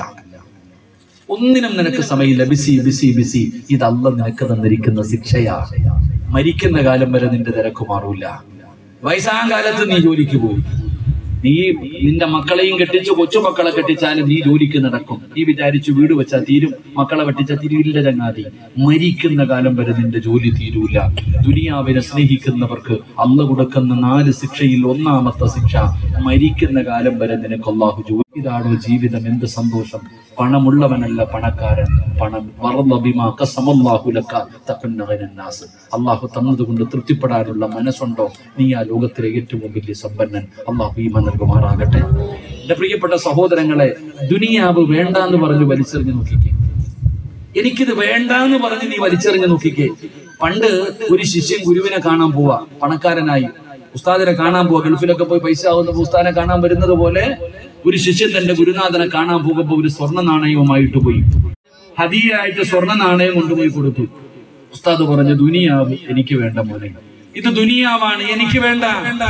ഒന്നിനും നിനക്ക് സമയമില്ല ബിസി ബിസി ബിസി ഇതല്ല നിനക്ക് തന്നിരിക്കുന്ന ശിക്ഷയാ മരിക്കുന്ന കാലം വരെ നിന്റെ തിരക്ക് മാറൂല വയസ്സാം കാലത്ത് നീ ജോലിക്ക് പോകും നീ നിന്റെ മക്കളെയും കെട്ടിച്ച് കൊച്ചുമക്കളെ കെട്ടിച്ചാലും നീ ജോലിക്ക് നടക്കും നീ വിചാരിച്ചു വീട് വെച്ചാൽ തീരും മക്കളെ വെട്ടിച്ചാൽ തിരിയില്ല ചങ്ങാതി മരിക്കുന്ന കാലം വരെ നിന്റെ ജോലി തീരൂല ദുനിയാവിനെ സ്നേഹിക്കുന്നവർക്ക് അല്ല കൊടുക്കുന്ന നാല് ശിക്ഷയിൽ ഒന്നാമത്തെ ശിക്ഷ മരിക്കുന്ന കാലം വരെ നിനക്ക് അള്ളാഹു ജോലി ഇതാണോ ജീവിതം എന്ത് സന്തോഷം പണമുള്ളവനല്ല പണക്കാരൻ പണം വറല്ലബിമാ ഖസമല്ലാഹു ലക തഖന്നഗന നാസ് അള്ളാഹു തന്നതുകൊണ്ട് തൃപ്തിപ്പെടാനുള്ള മനസ്സുണ്ടോ നീ ആ ലോകത്തിലെ ഏറ്റവും വലിയ സമ്പന്നൻ അള്ളാഹു ഈമ നൽകുമാറാകട്ടെ എന്റെ പ്രിയപ്പെട്ട സഹോദരങ്ങളെ ദുനിയാവ് വേണ്ട എന്ന് പറഞ്ഞു വലിച്ചെറിഞ്ഞു നോക്കിക്കേ എനിക്കിത് വേണ്ട എന്ന് പറഞ്ഞ് നീ വലിച്ചെറിഞ്ഞു നോക്കിക്കേ പണ്ട് ഒരു ശിഷ്യൻ ഗുരുവിനെ കാണാൻ പോവാ പണക്കാരനായി ഉസ്താദിനെ കാണാൻ പോവാ ഗൾഫിലൊക്കെ പോയി പൈസ ആവുന്ന ഉസ്താദിനെ കാണാൻ വരുന്നത് പോലെ ഒരു ശിഷ്യൻ തന്റെ ഗുരുനാഥനെ കാണാൻ പോകുമ്പോ ഒരു സ്വർണ്ണ നാണയവുമായിട്ട് പോയി ഹദിയായിട്ട് സ്വർണ്ണ നാണയം കൊണ്ടുപോയി കൊടുത്തു ഉസ്താദ് പറഞ്ഞു ദുനിയാവ് എനിക്ക് വേണ്ട മോനെ ഇത് ദുനിയാവാണ് എനിക്ക് വേണ്ട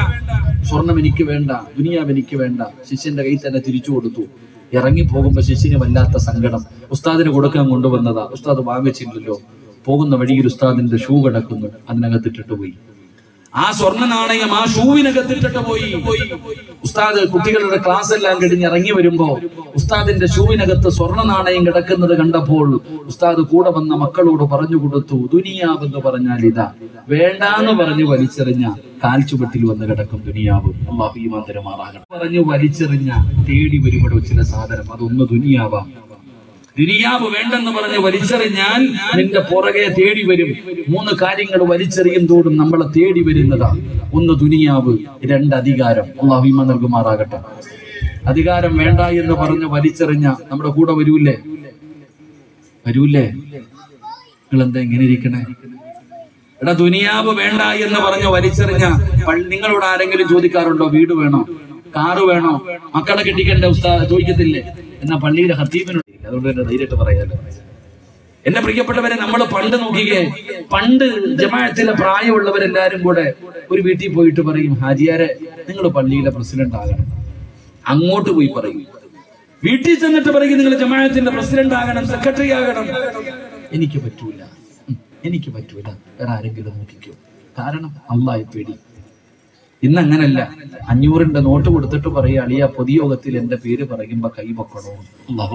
സ്വർണം എനിക്ക് വേണ്ട ദുനിയാവ് എനിക്ക് വേണ്ട ശിഷ്യന്റെ കയ്യിൽ തന്നെ തിരിച്ചു കൊടുത്തു ഇറങ്ങി പോകുമ്പോ ശിഷ്യന് വല്ലാത്ത സങ്കടം ഉസ്താദിന് കൊടുക്കാൻ കൊണ്ടുവന്നതാ ഉസ്താദ് വാങ്ങിച്ചില്ലല്ലോ പോകുന്ന വഴിയിൽ ഉസ്താദിന്റെ ഷൂ കിടക്കുന്നു അതിനകത്തിട്ടിട്ട് പോയി ആ സ്വർണ്ണ നാണയം ആ ഷൂവിനകത്തിട്ടിട്ട് പോയി ഉസ്താദ് കുട്ടികളുടെ ക്ലാസ് എല്ലാം കഴിഞ്ഞ് ഇറങ്ങി വരുമ്പോ ഉസ്താദിന്റെ ഷൂവിനകത്ത് സ്വർണ്ണ നാണയം കിടക്കുന്നത് കണ്ടപ്പോൾ ഉസ്താദ് കൂടെ വന്ന മക്കളോട് പറഞ്ഞു കൊടുത്തു ദുനിയാവെന്ന് പറഞ്ഞാൽ ഇതാ വേണ്ടാന്ന് പറഞ്ഞു വലിച്ചെറിഞ്ഞ കാൽച്ചുവട്ടിൽ വന്ന് കിടക്കും ദുനിയാവ് അള്ളാഹു ഈ മന്ദിരമാറാകണം പറഞ്ഞു വലിച്ചെറിഞ്ഞ തേടി വരുമ്പോൾ ചില സാധനം അതൊന്ന് ദുനിയാവാം ദുനിയാവ് വേണ്ടെന്ന് പറഞ്ഞ് വലിച്ചെറിഞ്ഞാൽ നിന്റെ പുറകെ തേടി വരും മൂന്ന് കാര്യങ്ങൾ വലിച്ചെറിയും തോടും നമ്മളെ തേടി വരുന്നതാ ഒന്ന് ദുനിയാവ് രണ്ട് അധികാരം അള്ളാഹു ഈമ നൽകുമാറാകട്ടെ അധികാരം വേണ്ട എന്ന് പറഞ്ഞ് വലിച്ചെറിഞ്ഞ നമ്മുടെ കൂടെ വരൂല്ലേ വരൂല്ലേ നിങ്ങൾ എന്താ ഇങ്ങനെ ഇരിക്കണേ എടാ ദുനിയാവ് വേണ്ട എന്ന് പറഞ്ഞ് വലിച്ചെറിഞ്ഞ പള്ളി- നിങ്ങളോട് ആരെങ്കിലും ചോദിക്കാറുണ്ടോ വീട് വേണോ കാറ് വേണോ മക്കളെ കെട്ടിക്കേണ്ട ഉസ്താ ചോദിക്കത്തില്ലേ എന്നാ പള്ളിയിലെ ഹത്തീബിനുണ്ട് അതുകൊണ്ട് തന്നെ ധൈര്യമായിട്ട് പറയാലോ എന്റെ പ്രിയപ്പെട്ടവരെ നമ്മൾ പണ്ട് നോക്കിക്കേ പണ്ട് ജമാഅത്തിലെ പ്രായമുള്ളവരെല്ലാരും കൂടെ ഒരു വീട്ടിൽ പോയിട്ട് പറയും ഹാജിയാരെ നിങ്ങൾ പള്ളിയിലെ പ്രസിഡന്റ് ആകണം അങ്ങോട്ട് പോയി പറയും വീട്ടിൽ ചെന്നിട്ട് പറയും നിങ്ങൾ ജമാഅത്തിന്റെ പ്രസിഡന്റ് ആകണം സെക്രട്ടറി ആകണം എനിക്ക് പറ്റൂല ഉം, എനിക്ക് പറ്റൂല വേറെ ആരെങ്കിലും നോക്കിക്കോ കാരണം അള്ളായി പേടി ഇന്ന് അങ്ങനല്ല അഞ്ഞൂറിന്റെ നോട്ട് കൊടുത്തിട്ട് പറയുക അളിയ പൊതുയോഗത്തിൽ എന്റെ പേര് പറയുമ്പോ കൈവക്കണോ അള്ളാഹു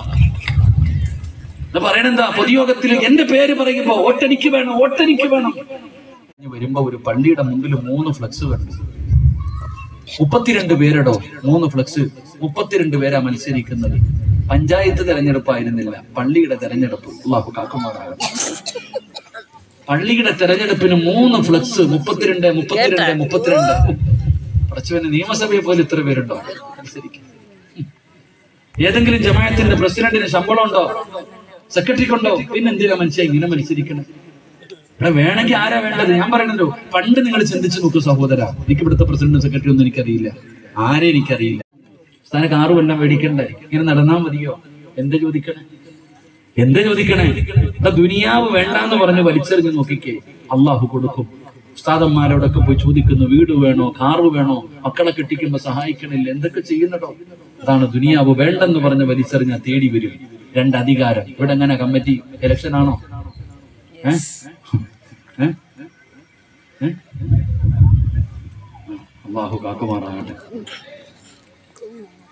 പറയണെന്താ പൊതുയോഗത്തിൽ എന്റെ പേര് പറയുമ്പോ ഒട്ടനിക്ക് വേണം ഒട്ടനിക്ക് വേണം ഇനി വരുമ്പോ ഒരു പള്ളിയുടെ മുമ്പിൽ മൂന്ന് ഫ്ലക്സ് കണ്ടു മുപ്പത്തിരണ്ട് പേരടോ മൂന്ന് ഫ്ലക്സ് മുപ്പത്തിരണ്ട് പേരാ മത്സരിക്കുന്നത് പഞ്ചായത്ത് തെരഞ്ഞെടുപ്പായിരുന്നില്ല പള്ളിയുടെ തെരഞ്ഞെടുപ്പ് അള്ളാഹു കാക്കുമാറാകട്ടെ പള്ളിയുടെ തെരഞ്ഞെടുപ്പിന് മൂന്ന് ഫ്ലക്സ് മുപ്പത്തിരണ്ട് മുപ്പത്തിരണ്ട് മുപ്പത്തിരണ്ട് പടച്ചവന് നിയമസഭയെ പോലെ ഇത്ര പേരുണ്ടോ മത്സരിക്കും ഏതെങ്കിലും ജമാഅത്തിന്റെ പ്രസിഡന്റിന് ശമ്പളം ഉണ്ടോ സെക്രട്ടറിക്കുണ്ടോ പിന്നെ എന്തിനാ മനുഷ്യ ഇങ്ങനെ മത്സരിക്കണം ഇവിടെ വേണമെങ്കിൽ ആരാ വേണ്ടത് ഞാൻ പറയണല്ലോ പണ്ട് നിങ്ങൾ ചിന്തിച്ചു നോക്കൂ സഹോദര എനിക്ക് ഇവിടുത്തെ പ്രസിഡന്റ് സെക്രട്ടറി ഒന്നും എനിക്കറിയില്ല ആരെ എനിക്കറിയില്ല സ്ഥാന കാറ് വല്ലം മേടിക്കണ്ടേ ഇങ്ങനെ നടന്നാ മതിയോ എന്താ ചോദിക്കണേ എന്താ ചോദിക്കണേ ഇവിടെ ദുനിയാവ് വേണ്ടാന്ന് പറഞ്ഞ് വലിച്ചെറിഞ്ഞ് നോക്കിക്കേ അള്ളാഹു കൊടുക്കും ഉസ്താദന്മാരോടൊക്കെ പോയി ചോദിക്കുന്നു വീട് വേണോ കാറ് വേണോ മക്കളെ കെട്ടിക്കുമ്പോ സഹായിക്കണില്ല എന്തൊക്കെ ചെയ്യുന്നതോ അതാണ് ദുനിയാവ് വേണ്ടെന്ന് പറഞ്ഞ് വലിച്ചെറിഞ്ഞ തേടി വരും രണ്ട് അധികാരം ഇവിടെ എങ്ങനെ കമ്മിറ്റി ഇലക്ഷൻ ആണോ ഏ? ഏ? ഏ? അള്ളാഹു കാക്കുമാറാകട്ടെ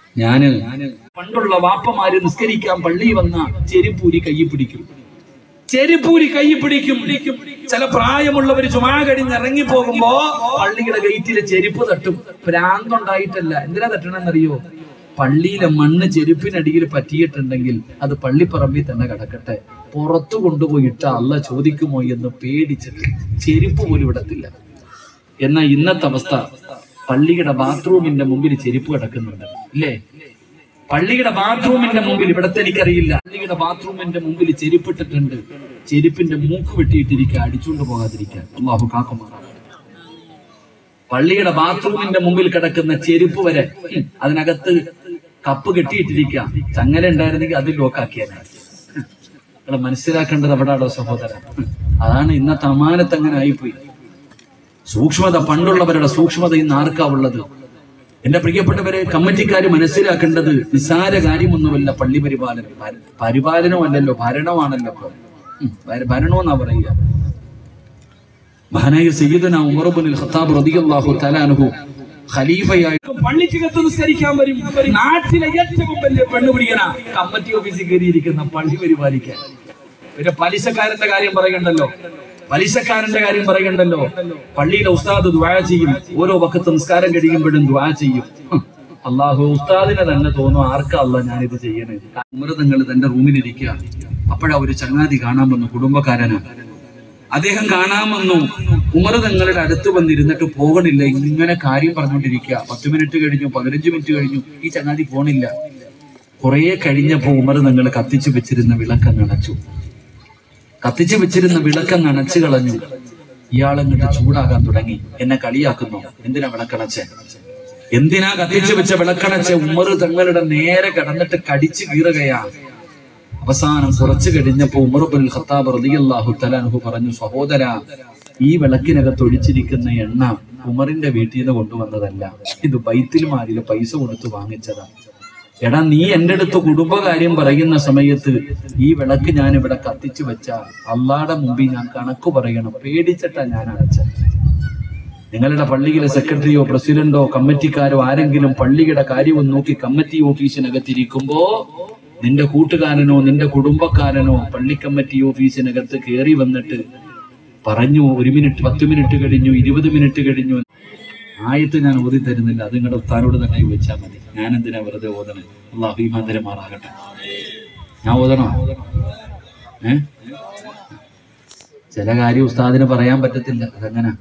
ഞാന് പണ്ടുള്ള വാപ്പമാര് നിസ്കരിക്കാൻ പള്ളി വന്ന ചെരുപ്പൂരി കയ്യിൽ പിടിക്കും ചെരുപ്പൂരി കൈ പിടിക്കും ചില പ്രായമുള്ളവർ ചുമാ കഴിഞ്ഞ് ഇറങ്ങി പോകുമ്പോ പള്ളിയുടെ ഗേറ്റിലെ ചെരുപ്പ് തട്ടും ഭ്രാന്തുണ്ടായിട്ടല്ല എന്തിനാ തട്ടണമെന്നറിയോ പള്ളിയിലെ മണ്ണ് ചെരുപ്പിനടിയിൽ പറ്റിയിട്ടുണ്ടെങ്കിൽ അത് പള്ളിപ്പറമ്പിൽ തന്നെ കിടക്കട്ടെ പുറത്തു കൊണ്ടുപോയിട്ട് അല്ല ചോദിക്കുമോ എന്ന് പേടിച്ചിട്ട് ചെരുപ്പ് പോലും ഇടത്തില്ല എന്നാൽ ഇന്നത്തെ അവസ്ഥ പള്ളിയുടെ ബാത്റൂമിന്റെ മുമ്പിൽ ചെരുപ്പ് കിടക്കുന്നുണ്ട് ഇല്ലേ പള്ളിയുടെ ബാത്റൂമിന്റെ മുമ്പിൽ ഇവിടത്തെ എനിക്കറിയില്ല പള്ളിയുടെ ബാത്റൂമിന്റെ മുമ്പിൽ ചെരുപ്പിട്ടിട്ടുണ്ട് ചെരുപ്പിന്റെ മൂക്ക് വെട്ടിയിട്ടിരിക്കുക അടിച്ചുകൊണ്ട് പോകാതിരിക്കാൻ അള്ളാഹു കാക്കുമാറാണ് പള്ളിയുടെ ബാത്റൂമിന്റെ മുമ്പിൽ കിടക്കുന്ന ചെരുപ്പ് വരെ ഉം, അതിനകത്ത് കപ്പ് കെട്ടിയിട്ടിരിക്കുക ചങ്ങല ഉണ്ടായിരുന്നെങ്കിൽ അത് ലോക്കാക്കിയാണ് ഇവിടെ മനസ്സിലാക്കേണ്ടത് എവിടാടോ സഹോദരൻ ഉം, അതാണ് ഇന്നത്തെ അമാനത്ത് അങ്ങനെ ആയിപ്പോയി സൂക്ഷ്മത പണ്ടുള്ളവരുടെ സൂക്ഷ്മത ഇന്ന് ആർക്കാ ഉള്ളത് എന്റെ പ്രിയപ്പെട്ടവരെ കമ്മിറ്റിക്കാർ മനസ്സിലാക്കേണ്ടത് നിസ്സാര കാര്യമൊന്നുമല്ല പള്ളി പരിപാലനം പരി- പരിപാലനമല്ലല്ലോ ഭരണമാണല്ലോ ഇപ്പൊ ഉം, ഭര- ഭരണമെന്നാ പറയുക മഹാനായ സയ്യിദന ഉമർബുൽ ഖത്താബ് റളിയല്ലാഹു തആല അൻഹു ഖലീഫയായി പള്ളിക്കകത്ത് നിസ്കരിക്കാൻ വരും നാട്ടിലെ ഏറ്റവും വലിയ പെണ്ണുപിടിക്കണ കമ്മിറ്റി ഓഫീസിൽ കയറിയിരിക്കുന്ന പള്ളി പരിപാലിക്കാൻ പിന്നെ പലിശക്കാരന്റെ കാര്യം പറയണ്ടല്ലോ പലിശക്കാരന്റെ കാര്യം പറയണ്ടല്ലോ പള്ളിയിലെ ഉസ്താദ് ദ്വാ ചെയ്യും ഓരോ വക്കത്ത് നിസ്കാരം കഴിയുമ്പോഴും ദ്വാ ചെയ്യും ഹ്, അള്ളാഹു ഉസ്താദിനെ തന്നെ തോന്നും ആർക്കാ അല്ല ഞാനിത് ചെയ്യണേ ഉമൃതങ്ങൾ തന്റെ റൂമിലിരിക്കുക അപ്പോഴാ ഒരു ചങ്ങാതി കാണാൻ വന്നു കുടുംബക്കാരനാണ് അദ്ദേഹം കാണാമെന്നു ഉമർ തങ്ങളുടെ അടുത്ത് വന്നിരുന്നിട്ട് പോകണില്ല ഇങ്ങനെ കാര്യം പറഞ്ഞുകൊണ്ടിരിക്കുക പത്ത് മിനിറ്റ് കഴിഞ്ഞു പതിനഞ്ച് മിനിറ്റ് കഴിഞ്ഞു ഈ ചങ്ങാതി പോണില്ല കുറെ കഴിഞ്ഞപ്പോ ഉമർ തങ്ങൾ കത്തിച്ചു വെച്ചിരുന്ന വിളക്കങ്ങ് അണച്ചു കത്തിച്ചു വെച്ചിരുന്ന വിളക്കങ്ങ് അണച്ചു കളഞ്ഞു ഇയാളങ്ങോട്ട് ചൂടാകാൻ തുടങ്ങി എന്നെ കളിയാക്കുന്നു എന്തിനാ വിളക്കണച്ചേ എന്തിനാ കത്തിച്ചു വെച്ച വിളക്കണച്ച ഉമർ തങ്ങളുടെ നേരെ കിടന്നിട്ട് കടിച്ചു കീറുകയാ അവസാനം കുറച്ചു കഴിഞ്ഞപ്പോ ഉമർ ബിൻ ഖത്താബ് റളിയല്ലാഹു തലാൻഹു പറഞ്ഞു സഹോദര ഈ വിളക്കിനകത്ത് ഒഴിച്ചിരിക്കുന്ന എണ്ണ ഉമറിന്റെ വീട്ടിൽ നിന്ന് കൊണ്ടുവന്നതല്ല ഇത് ബൈത്തിൽ മാരില് പൈസ കൊടുത്ത് വാങ്ങിച്ചതാ എടാ നീ എന്റെ അടുത്ത് കുടുംബകാര്യം പറയുന്ന സമയത്ത് ഈ വിളക്ക് ഞാൻ ഇവിടെ കത്തിച്ചു വെച്ച അള്ളാടെ മുമ്പിൽ ഞാൻ കണക്ക് പറയണം പേടിച്ചിട്ടാ ഞാൻ അടച്ചത് നിങ്ങളുടെ പള്ളിയിലെ സെക്രട്ടറിയോ പ്രസിഡന്റോ കമ്മിറ്റിക്കാരോ ആരെങ്കിലും പള്ളിയുടെ കാര്യവും നോക്കി കമ്മിറ്റി ഓഫീസിനകത്തിരിക്കുമ്പോ നിന്റെ കൂട്ടുകാരനോ നിന്റെ കുടുംബക്കാരനോ പള്ളി കമ്മിറ്റി ഓഫീസിനകത്ത് കയറി വന്നിട്ട് പറഞ്ഞു ഒരു മിനിറ്റ് പത്ത് മിനിറ്റ് കഴിഞ്ഞു ഇരുപത് മിനിറ്റ് കഴിഞ്ഞു ആയത്ത് ഞാൻ ഓതി തരുന്നില്ല അത് നിങ്ങളുടെ ഉത്താനോട് തന്നെ ചോദിച്ചാൽ മതി ഞാൻ എന്തിനാ വെറുതെ ഓതണേ അള്ളാഹു ഈമാന്തരമാറാകട്ടെ ഞാൻ ഓതണോ ഏ ചില കാര്യം ഉസ്താദിന് പറയാൻ പറ്റത്തില്ല അതെങ്ങനെ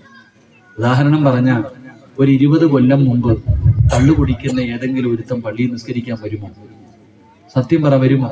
ഉദാഹരണം പറഞ്ഞ ഒരു ഇരുപത് കൊല്ലം മുമ്പ് കള്ളു കുടിക്കുന്ന ഏതെങ്കിലും ഒരുത്തം പള്ളിയിൽ നിസ്കരിക്കാൻ വരുമോ സത്യം പറ വരുമോ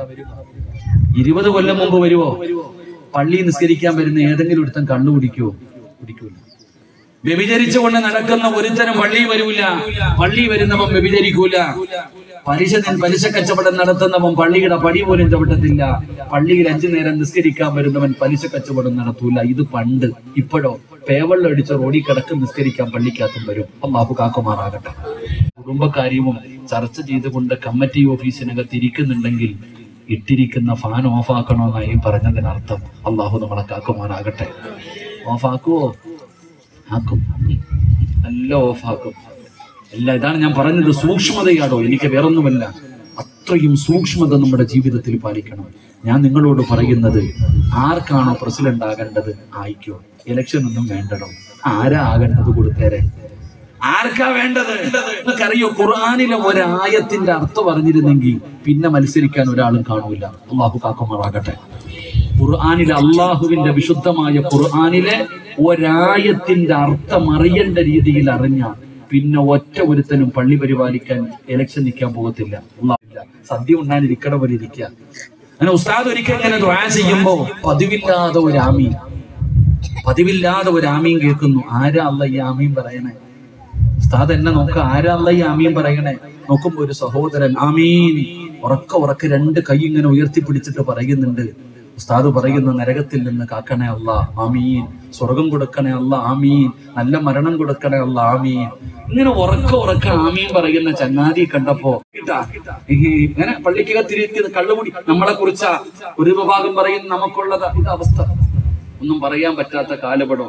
ഇരുപത് കൊല്ലം മുമ്പ് വരുമോ പള്ളിയിൽ നിസ്കരിക്കാൻ വരുന്ന ഏതെങ്കിലും ഒരുത്തം കള്ളു കുടിക്കുവോ കുടിക്കൂല വ്യഭിചരിച്ചുകൊണ്ട് നടക്കുന്ന ഒരുത്തരം പള്ളി വരൂല പള്ളി വരുന്നവൻ വ്യഭിചരിക്കൂല പലിശ പലിശ കച്ചവടം നടത്തുന്നവൻ പള്ളിയുടെ പടി പോലും ചവിട്ടത്തില്ല പള്ളിയിൽ അഞ്ചു നേരം നിസ്കരിക്കാൻ വരുന്നവൻ പലിശ കച്ചവടം നടത്തൂല ഇത് പണ്ട് ഇപ്പോഴോ പേവെള്ളം അടിച്ച് റോഡിൽ കിടക്ക് നിസ്കരിക്കാൻ പള്ളിക്കകത്തും വരും അള്ളാഹു കാക്കുമാറാകട്ടെ കുടുംബകാര്യവും ചർച്ച ചെയ്തുകൊണ്ട് കമ്മിറ്റി ഓഫീസിനകത്ത് ഇരിക്കുന്നുണ്ടെങ്കിൽ ഇട്ടിരിക്കുന്ന ഫാൻ ഓഫാക്കണമെന്നായി പറഞ്ഞതിനർത്ഥം അള്ളാഹു നമ്മളെ കാക്കുമാറാകട്ടെ ഓഫാക്കുവോ ആക്കും എല്ലാം ഓഫാക്കും എല്ലാം ഇതാണ് ഞാൻ പറഞ്ഞത് സൂക്ഷ്മതയാടോ എനിക്ക് വേറൊന്നുമല്ല അത്രയും സൂക്ഷ്മത നമ്മുടെ ജീവിതത്തിൽ പാലിക്കണം ഞാൻ നിങ്ങളോട് പറയുന്നത് ആർക്കാണോ പ്രസിഡന്റ് ആകേണ്ടത് ആയിക്കോ ഇലക്ഷൻ ഒന്നും വേണ്ടടോ ആരാ ആകേണ്ടത് കൊടുത്തേരെ ആർക്കാ വേണ്ടത് നിങ്ങൾക്കറിയോ ഖുർആാനിലെ ഒരായത്തിന്റെ അർത്ഥം അറിഞ്ഞിരുന്നെങ്കിൽ പിന്നെ മത്സരിക്കാൻ ഒരാളും കാണൂല അള്ളാഹു കാക്കുമാറാകട്ടെ ഖുർആാനിലെ അള്ളാഹുവിന്റെ വിശുദ്ധമായ ഖുർആാനിലെ ഒരായത്തിന്റെ അർത്ഥം അറിയേണ്ട രീതിയിൽ അറിഞ്ഞ പിന്നെ ഒറ്റ ഒരുത്തനും പള്ളി പരിപാലിക്കാൻ ഇലക്ഷൻ നിൽക്കാൻ പോകത്തില്ല അള്ളാഹുവില്ല സദ്യ ഉണ്ടാകാനിരിക്കണ പോലെ ഇരിക്കുക അങ്ങനെ ഉസ്താദ് ഒരിക്കൽ ഇങ്ങനെ ദ്വാ ചെയ്യുമ്പോ പതിവില്ലാതെ ഒരു ആമീൻ പതിവില്ലാതെ ഒരു ആമീൻ കേൾക്കുന്നു ആരാ അല്ല ഈ ആമീൻ പറയണേ ഉസ്താദ് എന്നെ നോക്ക ആരാ അല്ല ഈ ആമീൻ പറയണേ നോക്കുമ്പോ ഒരു സഹോദരൻ ആമീൻ ഉറക്ക ഉറക്ക രണ്ട് കൈ ഇങ്ങനെ ഉയർത്തിപ്പിടിച്ചിട്ട് പറയുന്നുണ്ട് ഉസ്താദ് പറയുന്ന നരകത്തിൽ നിന്ന് കാക്കണേ അല്ല ആമീൻ സ്വർഗം കൊടുക്കണേ അല്ല ആമീൻ നല്ല മരണം കൊടുക്കണേ അല്ല ആമീൻ ഇങ്ങനെ ഉറക്ക ഉറക്ക ആമീൻ പറയുന്ന ചങ്ങാതി കണ്ടപ്പോ കിട്ടാ ഇങ്ങനെ പള്ളിക്കകത്തിരിക്കുന്നത് കള്ളുകുടി നമ്മളെ കുറിച്ചാ ഒരു വിഭാഗം പറയുന്ന നമുക്കുള്ളത് ഇത് അവസ്ഥ ഒന്നും പറയാൻ പറ്റാത്ത കാലപടം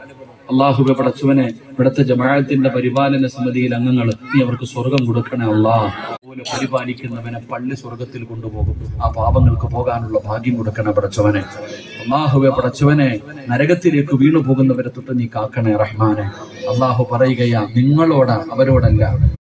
അള്ളാഹുബെ പടച്ചവനെ ഇവിടുത്തെ ജമാഅത്തിന്റെ പരിപാലന സമിതിയിൽ അംഗങ്ങൾ നീ അവർക്ക് സ്വർഗം കൊടുക്കണേ അല്ലാ പോലെ പരിപാലിക്കുന്നവനെ പള്ളി സ്വർഗത്തിൽ കൊണ്ടുപോകും ആ പാപങ്ങൾക്ക് പോകാനുള്ള ഭാഗ്യം കൊടുക്കണേ പടച്ചവനെ അള്ളാഹുവെ പടച്ചവനെ നരകത്തിലേക്ക് വീണു പോകുന്നവരെ തൊട്ട് നീ കാക്കണേ റഹ്മാനെ അള്ളാഹു പറയുകയാ നിങ്ങളോട് അവരോടല്ല